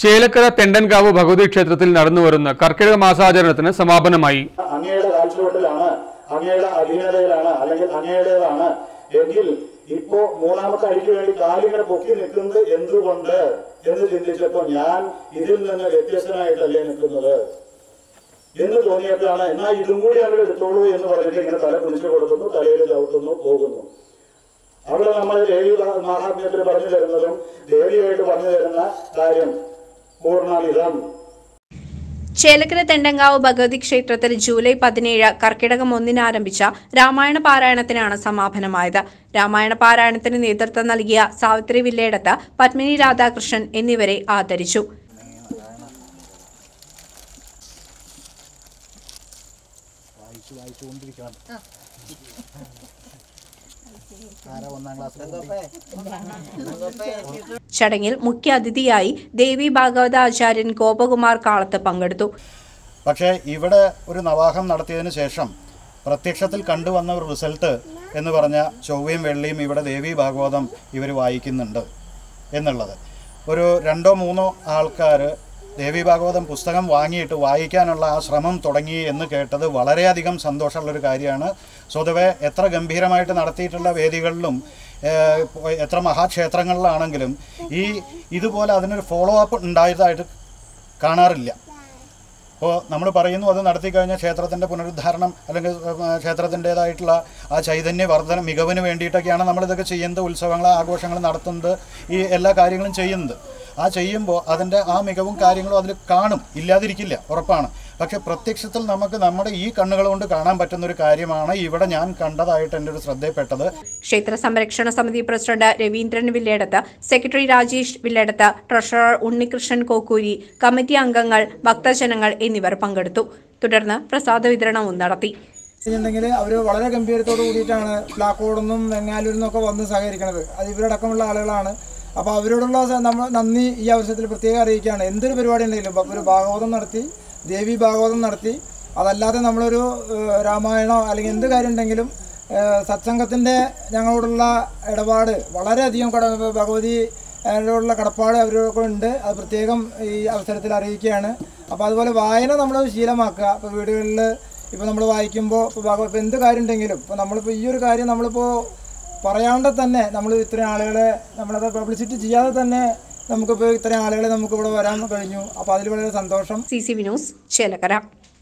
ചേലക്കര തെണ്ടൻകാവ് ഭഗവതി ക്ഷേത്രത്തിൽ നടന്നുവരുന്ന കർക്കിടക മാസാചരണത്തിന് സമാപനമായി അങ്ങയുടെ കാഴ്ചവട്ടിലാണ് അങ്ങയുടെ അധീനതയിലാണ് അല്ലെങ്കിൽ അങ്ങയുടേതാണ് എങ്കിൽ ഇപ്പോ മൂന്നാമത്തെ അടിക്ക് വേണ്ടി കാലിങ്ങനെ പൊക്കി നിൽക്കുന്നത് എന്തുകൊണ്ട് എന്ന് ചിന്തിച്ചപ്പോ ഞാൻ ഇതിൽ നിന്ന് വ്യത്യസ്തനായിട്ടല്ലേ നിൽക്കുന്നത് എന്ന് തോന്നിയപ്പോഴാണ് എന്നാ ഇതും കൂടി അങ്ങോട്ട് എടുത്തോളൂ എന്ന് പറഞ്ഞിട്ട് ഇങ്ങനെ തല പിടിച്ചു കൊടുക്കുന്നു തലയിൽ ചവിട്ടുന്നു പോകുന്നു അവിടെ നമ്മൾ ദേവി മഹാത്മ്യത്തിൽ പറഞ്ഞു തരുന്നതും ദേവിയായിട്ട് പറഞ്ഞു തരുന്ന കാര്യം പൂർണ്ണമിതം ചേലക്കര തെണ്ടങ്കാവ് ഭഗവതി ക്ഷേത്രത്തിൽ ജൂലൈ പതിനേഴ് കർക്കിടകം ഒന്നിന് ആരംഭിച്ച രാമായണ പാരായണത്തിനാണ് സമാപനമായത് രാമായണ പാരായണത്തിന് നേതൃത്വം നൽകിയ സാവിത്രി വില്ലേടത്ത് പത്മിനി രാധാകൃഷ്ണൻ എന്നിവരെ ആദരിച്ചു ചടങ്ങിൽ മുഖ്യ അതിഥിയായി ദേവി ഭാഗവതാചാര്യൻ ഗോപകുമാർ കാളത്ത് പങ്കെടുത്തു പക്ഷേ ഇവിടെ ഒരു നവാഹം നടത്തിയതിന് ശേഷം പ്രത്യക്ഷത്തിൽ കണ്ടുവന്ന ഒരു റിസൾട്ട് എന്ന് പറഞ്ഞ ചൊവ്വയും വെള്ളിയും ഇവിടെ ദേവി ഭാഗവതം ഇവർ വായിക്കുന്നുണ്ട് എന്നുള്ളത് ഒരു രണ്ടോ മൂന്നോ ആൾക്കാർ ദേവി ഭാഗവതം പുസ്തകം വാങ്ങിയിട്ട് വായിക്കാനുള്ള ആ ശ്രമം തുടങ്ങി എന്ന് കേട്ടത് വളരെയധികം സന്തോഷമുള്ളൊരു കാര്യമാണ് സ്വതവേ എത്ര ഗംഭീരമായിട്ട് നടത്തിയിട്ടുള്ള വേദികളിലും ഏഹ്, എത്ര മഹാക്ഷേത്രങ്ങളിലാണെങ്കിലും ഈ ഇതുപോലെ അതിനൊരു ഫോളോ അപ്പ് ഉണ്ടായതായിട്ട് കാണാറില്ല അപ്പോൾ നമ്മൾ പറയുന്നു അത് നടത്തി കഴിഞ്ഞാൽ ക്ഷേത്രത്തിൻ്റെ പുനരുദ്ധാരണം അല്ലെങ്കിൽ ഏഹ്, ക്ഷേത്രത്തിൻ്റേതായിട്ടുള്ള ആ ചൈതന്യ വർധന മികവിന് വേണ്ടിയിട്ടൊക്കെയാണ് നമ്മളിതൊക്കെ ചെയ്യുന്നത് ഉത്സവങ്ങൾ ആഘോഷങ്ങൾ നടത്തുന്നത് ഈ എല്ലാ കാര്യങ്ങളും ചെയ്യുന്നത് ആ ചെയ്യുമ്പോൾ അതിൻ്റെ ആ മികവും കാര്യങ്ങളും അതിൽ കാണും ഇല്ലാതിരിക്കില്ല ഉറപ്പാണ് പക്ഷെ പ്രത്യക്ഷത്തിൽ നമുക്ക് നമ്മുടെ ഈ കണ്ണുകൾ കൊണ്ട് കാണാൻ പറ്റുന്ന ഒരു കാര്യമാണ് ഇവിടെ ഞാൻ കണ്ടതായിട്ട് എൻ്റെ ഒരു ശ്രദ്ധയിൽപ്പെട്ടത് ക്ഷേത്ര സംരക്ഷണ സമിതി president Raveendran Villedath secretary Rajesh Villedath treasurer Unnikrishnan Kokkuri committee അംഗങ്ങൾ ഭക്തജനങ്ങൾ എന്നിവർ പങ്കെടുത്തു തുടർന്ന് പ്രസാദ വിതരണവും നടത്തി ഉണ്ടെങ്കിൽ അവർ വളരെ ഗംഭീരത്തോട് കൂടിയിട്ടാണ് പ്ലാക്കോടൊന്നും വെങ്ങാലൂരിൽ നിന്നൊക്കെ വന്ന് സഹകരിക്കുന്നത് അത് ഇവരടക്കമുള്ള ആളുകളാണ് അപ്പോൾ അവരോടുള്ള സ- നമ്മൾ നന്ദി ഈ അവസരത്തിൽ പ്രത്യേകം അറിയിക്കുകയാണ് എന്തൊരു പരിപാടി ഉണ്ടെങ്കിലും ഇപ്പോൾ ഒരു ഭാഗവതം നടത്തി ദേവി ഭാഗവതം നടത്തി അതല്ലാതെ നമ്മളൊരു ഏഹ്, രാമായണോ അല്ലെങ്കിൽ എന്ത് കാര്യം ഉണ്ടെങ്കിലും ഏഹ്, സത്സംഗത്തിൻ്റെ ഞങ്ങളോടുള്ള ഇടപാട് വളരെയധികം കട ഭഗവതി അതിനോടുള്ള കടപ്പാട് അവരൊക്കെ ഉണ്ട് അത് പ്രത്യേകം ഈ അവസരത്തിൽ അറിയിക്കുകയാണ് അപ്പോൾ അതുപോലെ വായന നമ്മൾ ശീലമാക്കുക ഇപ്പോൾ വീടുകളിൽ ഇപ്പോൾ നമ്മൾ വായിക്കുമ്പോൾ ഇപ്പോൾ ഭാഗവ ഇപ്പോൾ എന്ത് കാര്യം ഉണ്ടെങ്കിലും ഇപ്പോൾ നമ്മളിപ്പോൾ ഈ ഒരു കാര്യം നമ്മളിപ്പോൾ പറയാണ്ട് തന്നെ നമ്മൾ ഇത്രയും ആളുകളെ നമ്മളത് പബ്ലിസിറ്റി ചെയ്യാതെ തന്നെ നമുക്കിപ്പോൾ ഇത്രയും ആളുകളെ നമുക്കിവിടെ വരാൻ കഴിഞ്ഞു അപ്പോൾ അതിൽ വളരെ സന്തോഷം C C V news Chelakkara